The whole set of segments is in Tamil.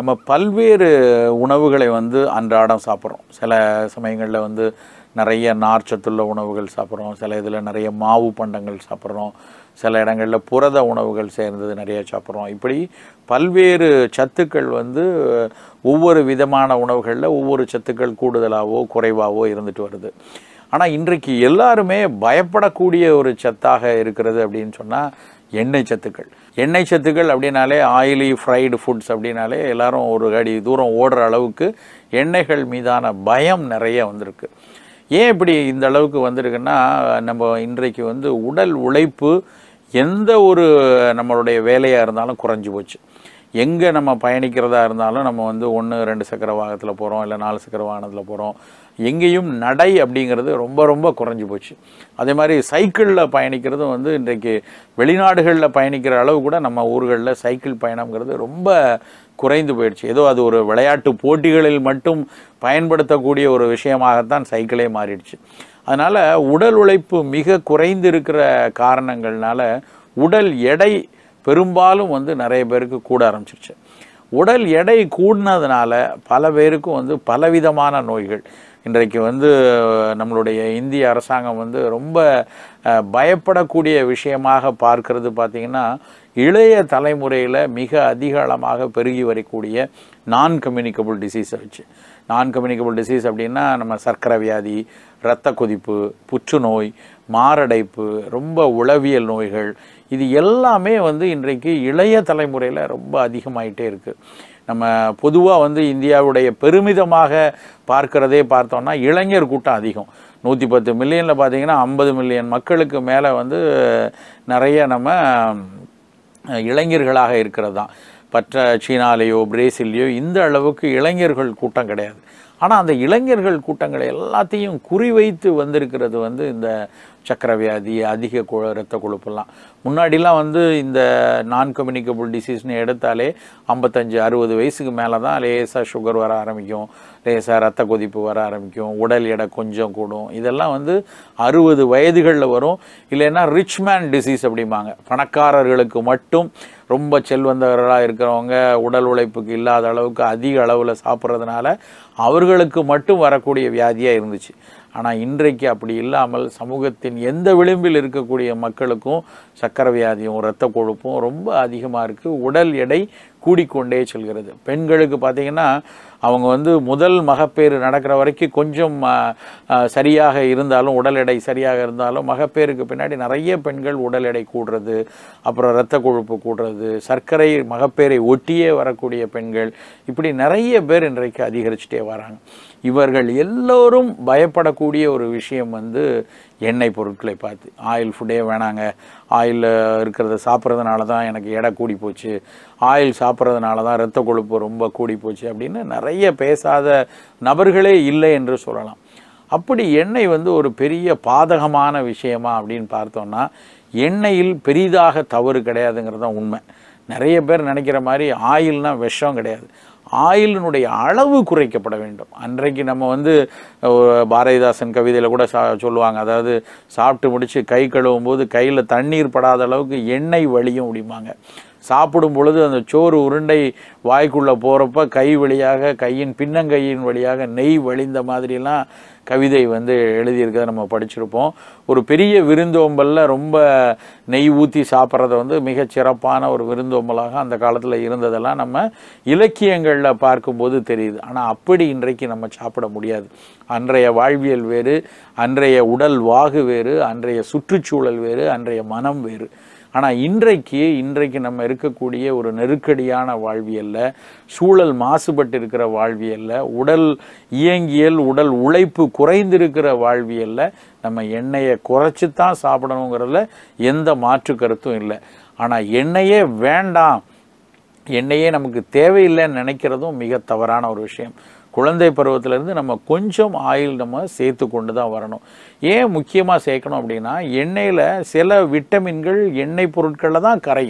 நம்ம பல்வேறு உணவுகளை வந்து அன்றாடம் சாப்பிட்றோம் சில சமயங்களில் வந்து நிறைய நார்ச்சத்துள்ள உணவுகள் சாப்பிட்றோம் சில இதில் நிறைய மாவு பண்டங்கள் சாப்பிட்றோம் சில இடங்களில் புரத உணவுகள் சேர்ந்தது நிறைய சாப்பிட்றோம் இப்படி பல்வேறு சத்துக்கள் வந்து ஒவ்வொரு விதமான உணவுகளில் ஒவ்வொரு சத்துக்கள் கூடுதலாகவோ குறைவாகவோ இருந்துட்டு வருது ஆனால் இன்றைக்கு எல்லாருமே பயப்படக்கூடிய ஒரு சத்தாக இருக்கிறது அப்படின்னு சொன்னால் எண்ணெய் சத்துக்கள் எண்ணெய் சத்துக்கள் அப்படின்னாலே ஆயிலி ஃப்ரைடு ஃபுட்ஸ் அப்படின்னாலே எல்லாரும் ஒரு அடி தூரம் ஓடுற அளவுக்கு எண்ணெய்கள் மீதான பயம் நிறைய வந்திருக்கு ஏன் இப்படி இந்த அளவுக்கு வந்திருக்குன்னா நம்ம இன்றைக்கு வந்து உடல் உழைப்பு எந்த ஒரு நம்மளுடைய வேலையாக இருந்தாலும் குறைஞ்சி போச்சு எங்கே நம்ம பயணிக்கிறதா இருந்தாலும் நம்ம வந்து ஒன்று ரெண்டு சக்கர வாகனத்தில் போகிறோம் இல்லை நாலு சக்கர வாகனத்தில் போகிறோம் எங்கேயும் நடை அப்படிங்கிறது ரொம்ப ரொம்ப குறைஞ்சி போச்சு அதே மாதிரி சைக்கிளில் பயணிக்கிறதும் வந்து இன்றைக்கு வெளிநாடுகளில் பயணிக்கிற அளவு கூட நம்ம ஊர்களில் சைக்கிள் பயணம்ங்கிறது ரொம்ப குறைந்து போயிடுச்சு ஏதோ அது ஒரு விளையாட்டு போட்டிகளில் மட்டும் பயன்படுத்தக்கூடிய ஒரு விஷயமாகத்தான் சைக்கிளே மாறிடுச்சு அதனால் உடல் உழைப்பு மிக குறைந்து இருக்கிற காரணங்கள்னால உடல் எடை பெரும்பாலும் வந்து நிறைய பேருக்கு கூட ஆரம்பிச்சிருச்சு உடல் எடை கூடினதுனால பல பேருக்கும் வந்து பலவிதமான நோய்கள் இன்றைக்கு வந்து நம்மளுடைய இந்திய அரசாங்கம் வந்து ரொம்ப அஹ், பயப்படக்கூடிய விஷயமாக பார்க்கிறது பார்த்திங்கன்னா இளைய தலைமுறையில் மிக அதிகளமாக பெருகி வரக்கூடிய நான் கம்யூனிகபிள் டிசீஸை வச்சு நான் கம்யூனிகபிள் டிசீஸ் அப்படின்னா நம்ம சர்க்கரை வியாதி இரத்த கொதிப்பு புற்றுநோய் மாரடைப்பு ரொம்ப உளவியல் நோய்கள் இது எல்லாமே வந்து இன்றைக்கு இளைய தலைமுறையில் ரொம்ப அதிகமாயிட்டே இருக்குது நம்ம பொதுவாக வந்து இந்தியாவுடைய பெருமிதமாக பார்க்கிறதே பார்த்தோம்னா இளைஞர் கூட்டம் அதிகம் நூற்றி பத்து மில்லியனில் பார்த்தீங்கன்னா ஐம்பது மில்லியன் மக்களுக்கு மேலே வந்து நிறைய நம்ம அஹ், இளைஞர்களாக இருக்கிறது தான் மற்ற சீனாலேயோ பிரேசில்லையோ இந்த அளவுக்கு இளைஞர்கள் கூட்டம் கிடையாது ஆனால் அந்த இளைஞர்கள் கூட்டங்களை எல்லாத்தையும் குறிவைத்து வந்திருக்கிறது வந்து இந்த சக்கரை வியாதி அதிக கொ இரத்த கொழுப்பெல்லாம் முன்னாடிலாம் வந்து இந்த நான் கம்யூனிகபிள் டிசீஸ்னு எடுத்தாலே ஐம்பத்தஞ்சு அறுபது வயசுக்கு மேலே தான் லேசாக சுகர் வர ஆரம்பிக்கும் லேசாக ரத்த கொதிப்பு வர ஆரம்பிக்கும் உடல் எடை கொஞ்சம் கூடும் இதெல்லாம் வந்து அறுபது வயதுகளில் வரும் இல்லைன்னா ரிச் மேன் டிசீஸ் அப்படிம்பாங்க பணக்காரர்களுக்கு மட்டும் ரொம்ப செல்வந்தவர்களாக இருக்கிறவங்க உடல் உழைப்புக்கு இல்லாத அளவுக்கு அதிக அளவில் சாப்பிட்றதுனால அவர்களுக்கு மட்டும் வரக்கூடிய வியாதியாக இருந்துச்சு ஆனால் இன்றைக்கு அப்படி இல்லாமல் சமூகத்தின் எந்த விளிம்பில் இருக்கக்கூடிய மக்களுக்கும் சக்கரை வியாதியும் இரத்த கொழுப்பும் ரொம்ப அதிகமாக இருக்குது உடல் எடை கூடிக்கொண்டே செல்கிறது பெண்களுக்கு பார்த்தீங்கன்னா அவங்க வந்து முதல் மகப்பேறு நடக்கிற வரைக்கும் கொஞ்சம் ஆ, ஆ, சரியாக இருந்தாலும் உடல் எடை சரியாக இருந்தாலும் மகப்பேறுக்கு பின்னாடி நிறைய பெண்கள் உடல் எடை கூடுறது அப்புறம் இரத்த கொழுப்பு கூடுறது சர்க்கரை மகப்பேறை ஒட்டியே வரக்கூடிய பெண்கள் இப்படி நிறைய பேர் இன்றைக்கு அதிகரிச்சுட்டே வராங்க இவர்கள் எல்லோரும் பயப்படக்கூடிய ஒரு விஷயம் வந்து எண்ணெய் பொருட்களை பார்த்து ஆயில் ஃபுட்டே வேணாங்க ஆயில் இருக்கிறத சாப்பிட்றதுனால தான் எனக்கு எடை கூடி போச்சு ஆயில் சாப்பிட்றதுனால தான் இரத்த கொழுப்பு ரொம்ப கூடி போச்சு அப்படின்னு நிறைய பேசாத நபர்களே இல்லை என்று சொல்லலாம் அப்படி எண்ணெய் வந்து ஒரு பெரிய பாதகமான விஷயமா அப்படின்னு பார்த்தோம்னா எண்ணெயில் பெரிதாக தவறு கிடையாதுங்கிறது தான் உண்மை நிறைய பேர் நினைக்கிற மாதிரி ஆயில்னா விஷம் கிடையாது ஆயிலினுடைய அளவு குறைக்கப்பட வேண்டும் அன்றைக்கு நம்ம வந்து ஒரு பாரதிதாசன் கவிதையில் கூட சா சொல்லுவாங்க அதாவது சாப்பிட்டு முடித்து கை கழுவும் போது கையில் தண்ணீர் படாத அளவுக்கு எண்ணெய் வழியும் முடியுமாங்க சாப்பிடும் பொழுது அந்த சோறு உருண்டை வாய்க்குள்ளே போகிறப்ப கை வழியாக கையின் பின்னங்கையின் வழியாக நெய் வழிந்த மாதிரிலாம் கவிதை வந்து எழுதியிருக்கிறத நம்ம படிச்சிருப்போம் ஒரு பெரிய விருந்தோம்பலில் ரொம்ப நெய் ஊற்றி சாப்பிட்றத வந்து மிகச் சிறப்பான ஒரு விருந்தோம்பலாக அந்த காலத்தில் இருந்ததெல்லாம் நம்ம இலக்கியங்களில் பார்க்கும்போது தெரியுது ஆனால் அப்படி இன்றைக்கு நம்ம சாப்பிட முடியாது அன்றைய வாழ்வியல் வேறு அன்றைய உடல் வாகு வேறு அன்றைய சுற்றுச்சூழல் வேறு அன்றைய மனம் வேறு ஆனால் இன்றைக்கு இன்றைக்கு நம்ம இருக்கக்கூடிய ஒரு நெருக்கடியான வாழ்வியலில் சூழல் மாசுபட்டு இருக்கிற வாழ்வியலில் உடல் இயங்கியல் உடல் உழைப்பு குறைந்திருக்கிற வாழ்வியலில் நம்ம எண்ணெயை குறைச்சி தான் சாப்பிடணுங்கிறதுல எந்த மாற்று கருத்தும் இல்லை ஆனால் எண்ணெயே வேண்டாம் எண்ணெயே நமக்கு தேவையில்லைன்னு நினைக்கிறதும் மிக தவறான ஒரு விஷயம் குழந்தை பருவத்திலேருந்து நம்ம கொஞ்சம் ஆயில் நம்ம சேர்த்து கொண்டு தான் வரணும் ஏன் முக்கியமாக சேர்க்கணும் அப்படின்னா எண்ணெயில் சில விட்டமின்கள் எண்ணெய் பொருட்களில் தான் கரையும்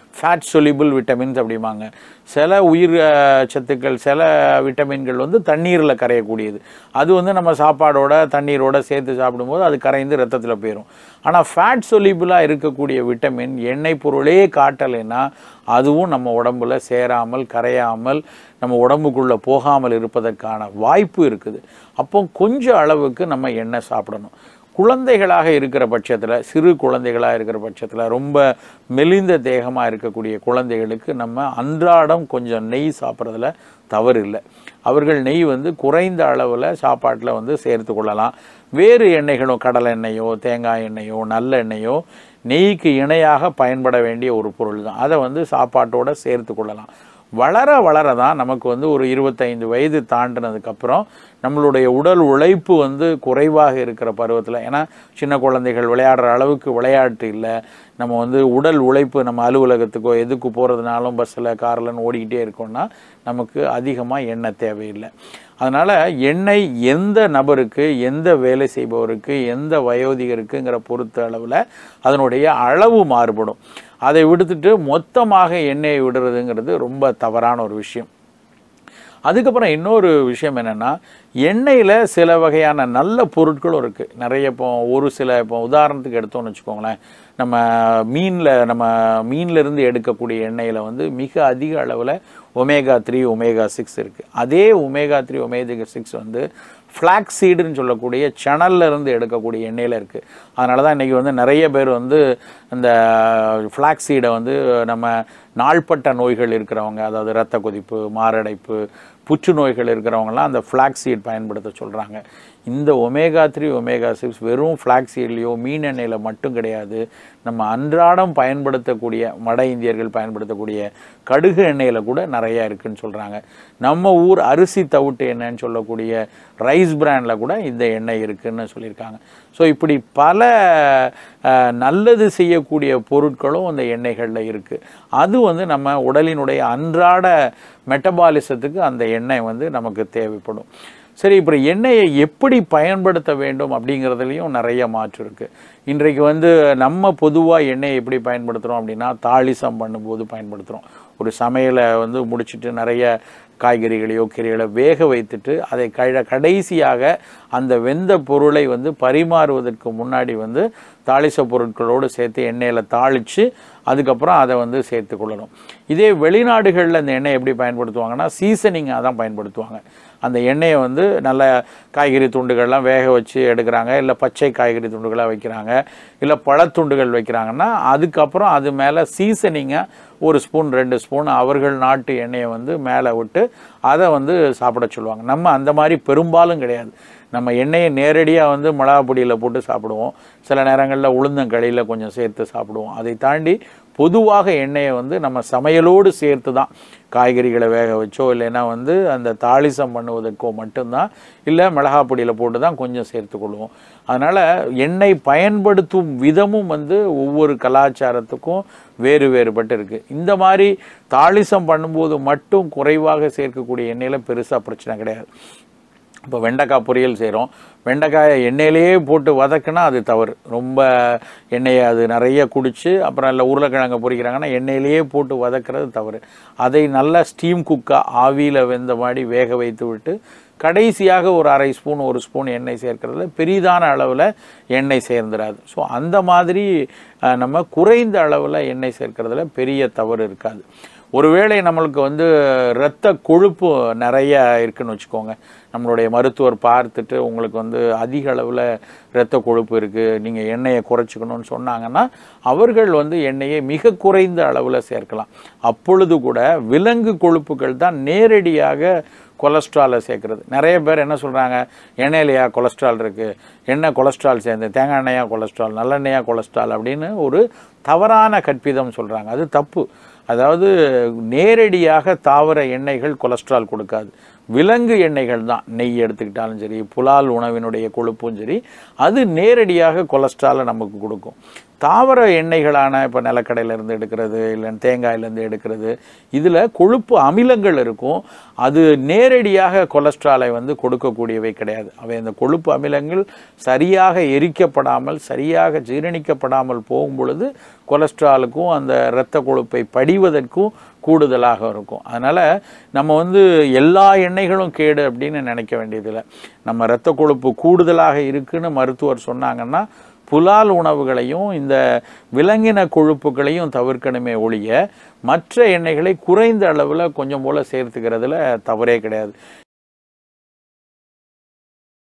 ஃபேட் சொலிபிள் விட்டமின்ஸ் அப்படிம்பாங்க சில உயிர் அஹ், சத்துக்கள் சில விட்டமின்கள் வந்து தண்ணீரில் கரையக்கூடியது அது வந்து நம்ம சாப்பாடோட தண்ணீரோட சேர்த்து சாப்பிடும்போது அது கரைந்து ரத்தத்தில் போயிடும் ஆனால் ஃபேட் சொலிபிளாக இருக்கக்கூடிய விட்டமின் எண்ணெய் பொருளே காட்டலைன்னா அதுவும் நம்ம உடம்புல சேராமல் கரையாமல் நம்ம உடம்புக்குள்ளே போகாமல் இருப்பதற்கான வாய்ப்பு இருக்குது அப்போ கொஞ்சம் அளவுக்கு நம்ம எண்ணெய் சாப்பிடணும் குழந்தைகளாக இருக்கிற பட்சத்தில் சிறு குழந்தைகளாக இருக்கிற பட்சத்தில் ரொம்ப மெலிந்த தேகமாக இருக்கக்கூடிய குழந்தைகளுக்கு நம்ம அன்றாடம் கொஞ்சம் நெய் சாப்பிட்றதுல தவறு இல்லை அவர்கள் நெய் வந்து குறைந்த அளவில் சாப்பாட்டில் வந்து சேர்த்து கொள்ளலாம் வேறு எண்ணெய்களும் கடலை எண்ணெயோ தேங்காய் எண்ணெயோ நல்லெண்ணெயோ நெய்க்கு இணையாக பயன்பட வேண்டிய ஒரு பொருள் தான் அதை வந்து சாப்பாட்டோட சேர்த்து கொள்ளலாம் வளர வளர தான் நமக்கு வந்து ஒரு இருபத்தைந்து வயது தாண்டினதுக்கப்புறம் நம்மளுடைய உடல் உழைப்பு வந்து குறைவாக இருக்கிற பருவத்தில் ஏன்னா சின்ன குழந்தைகள் விளையாடுற அளவுக்கு விளையாட்டு இல்லை நம்ம வந்து உடல் உழைப்பு நம்ம அலுவலகத்துக்கோ எதுக்கு போகிறதுனாலும் பஸ்ஸில் கார்லன்னு ஓடிக்கிட்டே இருக்கோம்னா நமக்கு அதிகமாக எண்ணெய் தேவையில்லை அதனால் எண்ணெய் எந்த நபருக்கு எந்த வேலை செய்பவருக்கு எந்த வயோதிகருக்குங்கிற பொறுத்த அளவில் அதனுடைய அளவு மாறுபடும் அதை விடுத்துட்டு மொத்தமாக எண்ணெயை விடுறதுங்கிறது ரொம்ப தவறான ஒரு விஷயம் அதுக்கப்புறம் இன்னொரு விஷயம் என்னென்னா எண்ணெயில் சில வகையான நல்ல பொருட்களும் இருக்குது நிறைய இப்போ ஒரு சில இப்போ உதாரணத்துக்கு எடுத்தோம்னு வச்சுக்கோங்களேன் நம்ம மீனில் நம்ம மீன்ல இருந்து எடுக்கக்கூடிய எண்ணெயில் வந்து மிக அதிக அளவில் ஒமேகா த்ரீ ஒமேகா சிக்ஸ் இருக்குது அதே ஒமேகா த்ரீ ஒமேகா சிக்ஸ் வந்து ஃப்ளாக் சீடுன்னு சொல்லக்கூடிய சணல்ல இருந்து எடுக்கக்கூடிய எண்ணெயில் இருக்குது அதனால தான் இன்றைக்கி வந்து நிறைய பேர் வந்து இந்த ஃப்ளாக் சீடை வந்து நம்ம நாள்பட்ட நோய்கள் இருக்கிறவங்க அதாவது இரத்த கொதிப்பு மாரடைப்பு புற்றுநோய்கள் இருக்கிறவங்கலாம் அந்த ஃப்ளாக் சீட் பயன்படுத்த சொல்கிறாங்க இந்த ஒமேகா த்ரீ ஒமேகா சிக்ஸ் வெறும் ஃப்ளாக் சீட்லேயோ மீன் எண்ணெயில் மட்டும் கிடையாது நம்ம அன்றாடம் பயன்படுத்தக்கூடிய வட இந்தியர்கள் பயன்படுத்தக்கூடிய கடுகு எண்ணெயில் கூட நிறையா இருக்குன்னு சொல்கிறாங்க நம்ம ஊர் அரிசி தவிட்டு எண்ணெய்ன்னு சொல்லக்கூடிய ரைஸ் பிராண்டில் கூட இந்த எண்ணெய் இருக்குன்னு சொல்லியிருக்காங்க ஸோ இப்படி பல அஹ், நல்லது செய்யக்கூடிய பொருட்களும் அந்த எண்ணெய்களில் இருக்குது அது வந்து நம்ம உடலினுடைய அன்றாட மெட்டபாலிசத்துக்கு அந்த எண்ணெய் வந்து நமக்கு தேவைப்படும் சரி இப்போ எண்ணெயை எப்படி பயன்படுத்த வேண்டும் அப்படிங்கிறதுலையும் நிறைய மாற்று இருக்குது இன்றைக்கு வந்து நம்ம பொதுவாக எண்ணெயை எப்படி பயன்படுத்துகிறோம் அப்படின்னா தாளிசம் பண்ணும்போது பயன்படுத்துகிறோம் ஒரு சமையலை வந்து முடிச்சிட்டு நிறைய காய்கறிகளையோ கீரைகளை வேக வைத்துட்டு அதை கழ கடைசியாக அந்த வெந்த பொருளை வந்து பரிமாறுவதற்கு முன்னாடி வந்து தாளிச பொருட்களோடு சேர்த்து எண்ணெயில் தாளித்து அதுக்கப்புறம் அதை வந்து சேர்த்து கொள்ளணும் இதே வெளிநாடுகளில் இந்த எண்ணெய் எப்படி பயன்படுத்துவாங்கன்னா சீசனிங்காக தான் பயன்படுத்துவாங்க அந்த எண்ணெயை வந்து நல்ல காய்கறி துண்டுகள்லாம் வேக வச்சு எடுக்கிறாங்க இல்லை பச்சை காய்கறி துண்டுகளாக வைக்கிறாங்க இல்லை பழத்துண்டுகள் வைக்கிறாங்கன்னா அதுக்கப்புறம் அது மேலே சீசனிங்காக ஒரு ஸ்பூன் ரெண்டு ஸ்பூன் அவர்கள் நாட்டு எண்ணெயை வந்து மேலே விட்டு அதை வந்து சாப்பிட சொல்லுவாங்க நம்ம அந்த மாதிரி பெரும்பாலும் கிடையாது நம்ம எண்ணெயை நேரடியாக வந்து மிளகா பொடியில் போட்டு சாப்பிடுவோம் சில நேரங்களில் உளுந்தங்களியில் கொஞ்சம் சேர்த்து சாப்பிடுவோம் அதை தாண்டி பொதுவாக எண்ணெயை வந்து நம்ம சமையலோடு சேர்த்து தான் காய்கறிகளை வேக வச்சோ இல்லைன்னா வந்து அந்த தாளிசம் பண்ணுவதற்கோ மட்டும்தான் இல்லை மிளகா பொடியில் போட்டு தான் கொஞ்சம் சேர்த்துக்கொள்வோம் அதனால் எண்ணெய் பயன்படுத்தும் விதமும் வந்து ஒவ்வொரு கலாச்சாரத்துக்கும் வேறு வேறுபட்டு இருக்குது இந்த மாதிரி தாளிசம் பண்ணும்போது மட்டும் குறைவாக சேர்க்கக்கூடிய எண்ணெயில் பெருசாக பிரச்சனை கிடையாது இப்போ வெண்டைக்காய் பொரியல் செய்கிறோம் வெண்டைக்காயை எண்ணெயிலேயே போட்டு வதக்குனா அது தவறு ரொம்ப எண்ணெயை அது நிறைய குடிச்சு அப்புறம் இல்லை உருளைக்கிழங்க பொரிக்கிறாங்கன்னா எண்ணெயிலேயே போட்டு வதக்குறது தவறு அதை நல்லா ஸ்டீம் குக்காக ஆவியில் வெந்த மாதிரி வேக வைத்து விட்டு கடைசியாக ஒரு அரை ஸ்பூன் ஒரு ஸ்பூன் எண்ணெய் சேர்க்கறதுல பெரிதான அளவில் எண்ணெய் சேர்ந்துடாது ஸோ அந்த மாதிரி அஹ், நம்ம குறைந்த அளவில் எண்ணெய் சேர்க்கறதுல பெரிய தவறு இருக்காது ஒருவேளை நம்மளுக்கு வந்து இரத்த கொழுப்பு நிறைய இருக்குன்னு வச்சுக்கோங்க நம்மளுடைய மருத்துவர் பார்த்துட்டு உங்களுக்கு வந்து அதிக அளவில் இரத்த கொழுப்பு இருக்குது நீங்கள் எண்ணெயை குறைச்சிக்கணும்னு சொன்னாங்கன்னா அவர்கள் வந்து எண்ணெயை மிக குறைந்த அளவில் சேர்க்கலாம் அப்பொழுது கூட விலங்கு கொழுப்புகள் தான் நேரடியாக கொலஸ்ட்ராலை சேர்க்குறது நிறைய பேர் என்ன சொல்கிறாங்க எண்ணெயிலையா கொலஸ்ட்ரால் இருக்குது எண்ணெய் கொலஸ்ட்ரால் சேர்ந்து தேங்காய் எண்ணெயா கொலஸ்ட்ரால் நல்லெண்ணெயா கொலஸ்ட்ரால் அப்படின்னு ஒரு தவறான கற்பிதம் சொல்கிறாங்க அது தப்பு அதாவது நேரடியாக தாவர எண்ணெய்கள் கொலஸ்ட்ரால் கொடுக்காது விலங்கு எண்ணெய்கள் தான் நெய் எடுத்துக்கிட்டாலும் சரி புலால் உணவினுடைய கொழுப்பும் சரி அது நேரடியாக கொலஸ்ட்ராலை நமக்கு கொடுக்கும் தாவர எண்ணெய்களான இப்போ நிலக்கடையிலேருந்து எடுக்கிறது இல்லை தேங்காயிலேருந்து எடுக்கிறது இதில் கொழுப்பு அமிலங்கள் இருக்கும் அது நேரடியாக கொலஸ்ட்ராலை வந்து கொடுக்கக்கூடியவை கிடையாது அவை அந்த கொழுப்பு அமிலங்கள் சரியாக எரிக்கப்படாமல் சரியாக ஜீரணிக்கப்படாமல் போகும் பொழுது கொலஸ்ட்ராலுக்கும் அந்த இரத்த கொழுப்பை படிவதற்கும் கூடுதலாக இருக்கும் அதனால் நம்ம வந்து எல்லா எண்ணெய்களும் கேடு அப்படின்னு நினைக்க வேண்டியதில்லை நம்ம இரத்த கொழுப்பு கூடுதலாக இருக்குன்னு மருத்துவர் சொன்னாங்கன்னா புலால் உணவுகளையும் இந்த விலங்கின கொழுப்புகளையும் தவிர்க்கணுமே ஒழிய மற்ற எண்ணெய்களை குறைந்த அளவில் கொஞ்சம் போல் சேர்த்துக்கிறதுல தவறே கிடையாது